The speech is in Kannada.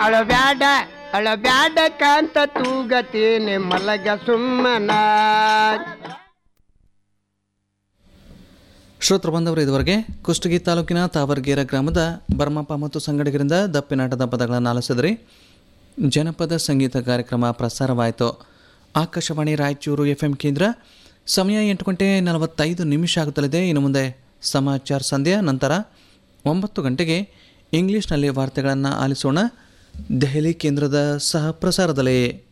ಅಳಬ್ಯಾಡ ಅಳಬ್ಯಾಡ ಕಾಂತ ತೂಗತೇನೆ ಮಲಗ ಸುಮ್ಮನ ಶ್ರೋತೃ ಬಂದವರು ಇದುವರೆಗೆ ಕುಷ್ಟಗಿ ತಾಲೂಕಿನ ತಾವರ್ಗೇರ ಗ್ರಾಮದ ಬರ್ಮಪ್ಪ ಮತ್ತು ಸಂಗಡಿಗರಿಂದ ದಪ್ಪಿನಾಟದ ಪದಗಳನ್ನು ಆಲಿಸಿದ್ರಿ ಜನಪದ ಸಂಗೀತ ಕಾರ್ಯಕ್ರಮ ಪ್ರಸಾರವಾಯಿತು ಆಕಾಶವಾಣಿ ರಾಯಚೂರು ಎಫ್ ಎಂ ಕೇಂದ್ರ ಸಮಯ ಎಂಟು ಗಂಟೆ ನಲವತ್ತೈದು ನಿಮಿಷ ಆಗುತ್ತಲಿದೆ ಇನ್ನು ಮುಂದೆ ಸಮಾಚಾರ ಸಂಧ್ಯಾ ನಂತರ ಒಂಬತ್ತು ಗಂಟೆಗೆ ಇಂಗ್ಲಿಷ್ನಲ್ಲಿ ವಾರ್ತೆಗಳನ್ನು ಆಲಿಸೋಣ ದೆಹಲಿ ಕೇಂದ್ರದ ಸಹ ಪ್ರಸಾರದಲ್ಲಿ